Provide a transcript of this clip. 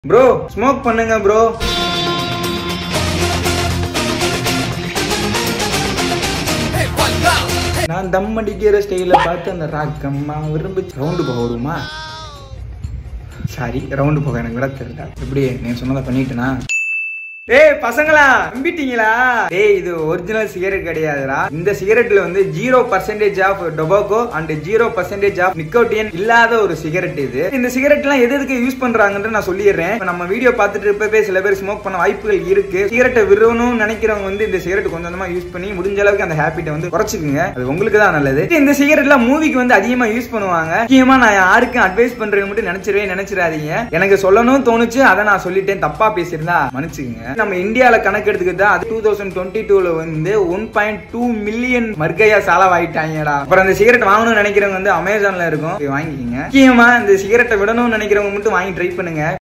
bro smoke பண்ணுங்க bro நான் தம் அடிக்கிற ஸ்டைல பார்த்து அந்த ராக்கம்மா விரும்பி ரவுண்டு போக விடுமா சாரி ரவுண்டு போக எனக்கு விட தெரியல எப்படி நீ சொன்னதை பண்ணிட்டேனா ஏய் பசங்களா நம்பிட்டீங்களா ஏய் இது ஒரிஜினல் சிகரெட் கிடையாதுடா இந்த சிகரெட்ல வந்து zero percentage of tobacco and zero percentage of nicotine இல்லாத ஒரு சிகரெட் இது இந்த சிகரெட் எல்லாம் எது எதுக்கு யூஸ் பண்றாங்கன்னு நான் சொல்லிடுறேன் இப்ப நம்ம வீடியோ பார்த்துட்டு இருப்பவே சில பேர் ஸ்மோக் பண்ண வாய்ப்புகள் இருக்கு சிகரெட்டை விடணும்னு நினைக்கிறவங்க வந்து இந்த சிகரெட் கொஞ்சம் கொஞ்சமா யூஸ் பண்ணி முடிஞ்ச அளவுக்கு அந்த ஹேபிட்டை வந்து குறைச்சிக்குங்க அது உங்களுக்கு தான் நல்லது இந்த சிகரெட்லாம் மூவிக்கு வந்து அதிகமா யூஸ் பண்ணுவாங்க முக்கியமா நான் யாருக்கும் அட்வைஸ் பண்றேன் மட்டும் நினைச்சிடவே நினைச்சிடாதீங்க எனக்கு சொல்லணும்னு தோணுச்சு அதை நான் சொல்லிட்டேன் தப்பா பேசியிருந்தா மன்னிச்சுக்கங்க நம்ம இந்தியால கணக்கு எடுத்துக்கிட்டா அது டூ தௌசண்ட் டுவெண்ட்டி டூல வந்து ஒன் பாயிண்ட் டூ மில்லியன் மர்க்கையா செலவாயிட்டாங்கடா அப்புறம் அந்த சிகரெட் வாங்கணும்னு நினைக்கிறவங்க வந்து அமேசான்ல இருக்கும் போய் வாங்கிக்கோங்க முக்கியமா இந்த சிகரெட்டை விடணும்னு நினைக்கிறவங்க மட்டும் வாங்கி ட்ரை பண்ணுங்க